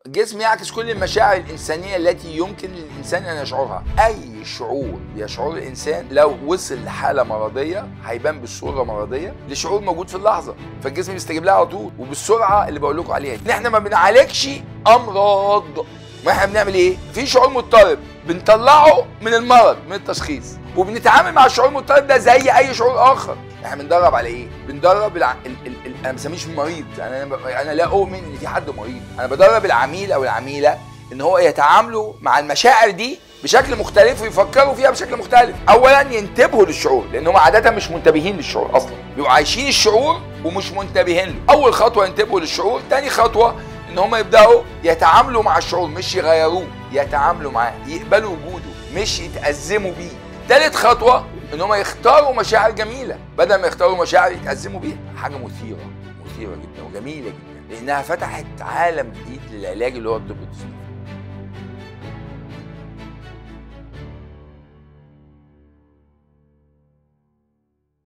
الجسم يعكس كل المشاعر الإنسانية التي يمكن للإنسان أن يشعرها أي شعور يشعره الإنسان لو وصل لحالة مرضية هيبان بالصورة مرضية لشعور موجود في اللحظة فالجسم بيستجيب لها على طول وبالسرعة اللي بقول لكم عليها إن إحنا ما بنعالجش أمراض ما إحنا بنعمل إيه؟ في شعور مضطرب بنطلعه من المرض من التشخيص وبنتعامل مع الشعور المضطرب ده زي اي شعور اخر احنا بندرب على ايه بندرب الع... ال... ال... ال... انا ما بسميش مريض يعني انا ب... انا لا اؤمن ان في حد مريض انا بدرب العميل او العميله ان هو يتعاملوا مع المشاعر دي بشكل مختلف ويفكروا فيها بشكل مختلف اولا ينتبهوا للشعور لان هم عاده مش منتبهين للشعور اصلا بيبقوا عايشين الشعور ومش منتبهين له اول خطوه ينتبهوا للشعور تاني خطوه ان هم يبداوا يتعاملوا مع الشعور مش يغيروه يتعاملوا معاه يقبلوا وجوده مش يتأزموا بيه تالت خطوة ان هم يختاروا مشاعر جميلة بدل ما يختاروا مشاعر يتأزموا بيها حاجة مثيرة مثيرة جدا وجميلة جدا لانها فتحت عالم جديد للعلاج اللي هو الطب التسليمي